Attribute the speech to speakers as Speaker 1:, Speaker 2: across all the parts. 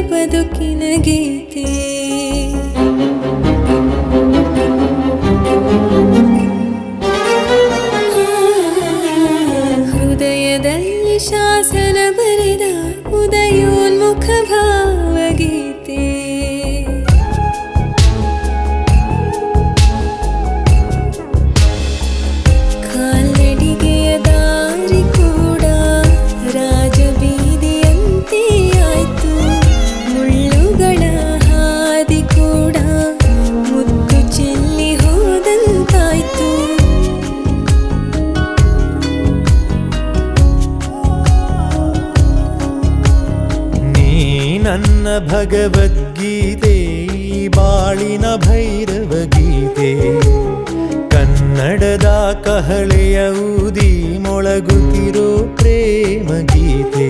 Speaker 1: ಬದುಕಿನ ಗೀತೆ ಹೃದಯದಲ್ಲಿ ಶಾಸನ ಬರೆದ ಉದಯೋನ್ಮುಖ ಭಾವಗೀತೆ ಕಾಲ್ನಡಿಗೆಯ ದಾರಿ ಕೂಡ ರಾಜಬೀದಿಯಂತೆ ಆಯ್ತು ಮುಳ್ಳುಗಳ ಹಾದಿ ಕೂಡ ಮುತ್ತು ಚೆಲ್ಲಿ ಹೋದಂತಾಯ್ತು
Speaker 2: ನೀ ನನ್ನ ಭಗವದ್ಗೀತೆ ಈ ಬಾಳಿನ ಭೈರವ ಗೀತೆ ಕನ್ನಡದ ಕಹಳೆಯ ಊದಿ ಮೊಳಗುತ್ತಿರೋ ಪ್ರೇಮ ಗೀತೆ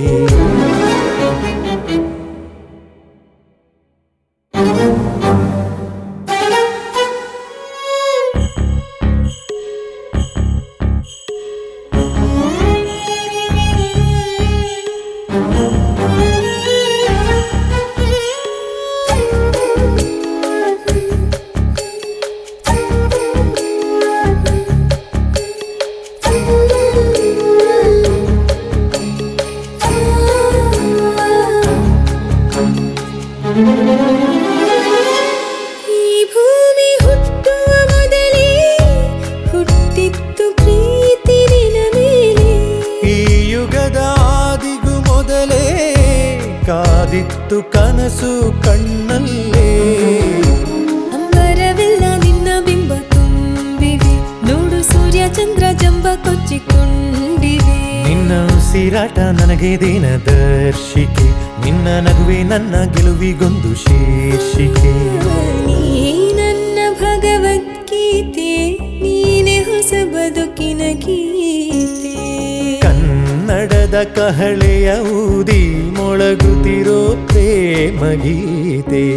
Speaker 1: ಈ ಭೂಮಿ ಹುಟ್ಟುವ ಮೊದಲೇ ಹುಟ್ಟಿತ್ತು ಪ್ರೀತಿ ನಿನ ಮೇಲೆ
Speaker 2: ಈ ಯುಗದ ಆದಿಗೂ ಮೊದಲೇ ಕಾದಿತ್ತು ಕನಸು ಕಣ್ಣಲ್ಲೇ
Speaker 1: ಅಂಬರವೆಲ್ಲ ನಿನ್ನ ಬಿಂಬ ತುಂಬಿವೆ ನೋಡು ಸೂರ್ಯ ಚಂದ್ರ ಜಂಬ ಕೊಚ್ಚಿಕೊಂಡಿವೆ
Speaker 2: ನಿನ್ನ ಉಸಿರಾಟ ನನಗೆ ದರ್ಶಿಕೆ ನಿನ್ನ ನಗುವೆ ನನ್ನ ಗೆಲುವಿಗೊಂದು ಶೀರ್ಷಿಕೆ
Speaker 1: ನೀ ನನ್ನ ಭಗವದ್ಗೀತೆ ನೀನೆ ಹೊಸ ಬದುಕಿನ ಗೀತೆ
Speaker 2: ಕನ್ನಡದ ಕಹಳೆಯ ಊದಿ ಮೊಳಗುತ್ತಿರೋ ಪ್ರೇಮ ಗೀತೆ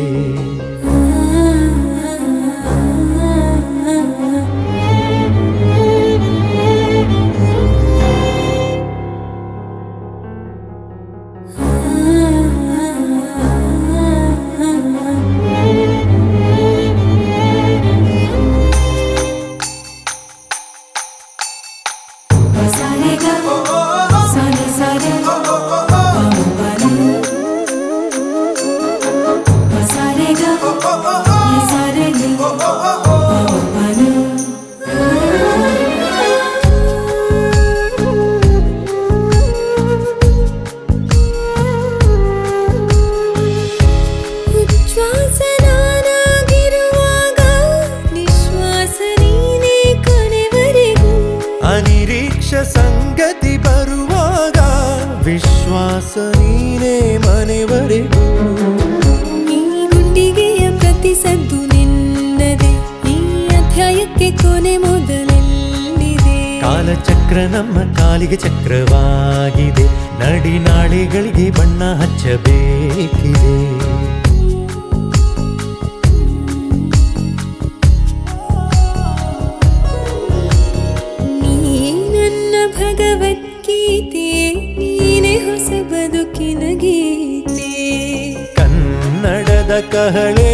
Speaker 1: ಉಚ್ಛ್ವಾಸ ನಾನಾಗಿರುವಾಗ ನಿಶ್ವಾಸ ನೀನೇ ಕೊನೆವರೆಗೂ
Speaker 2: ಅನಿರೀಕ್ಷ ಸಂಗತಿ ಬರುವಾಗ ವಿಶ್ವಾಸ ನೀನೇ ಮನೆವರೆಗೂ
Speaker 1: ಈ ಗುಂಡಿಗೆಯ ಪ್ರತಿ ಸದ್ದು ನಿನ್ನದೆ ಈ ಅಧ್ಯಾಯಕ್ಕೆ ಕೊನೆ ಮೊದಲೆಲ್ಲಿದೆ
Speaker 2: ಕಾಲಚಕ್ರ ನಮ್ಮ ಕಾಲಿಗೆ ಚಕ್ರವಾಗಿದೆ ನಡಿ ನಾಳೆಗಳಿಗೆ ಬಣ್ಣ ಹಚ್ಚಬೇಕಿದೆ
Speaker 1: ನೀ ನನ್ನ ಭಗವದ್ಗೀತೆ ನೀನೆ ಹೊಸ ಬದುಕಿನ ಗೀತೆ
Speaker 2: ಕನ್ನಡದ ಕಹಳೆ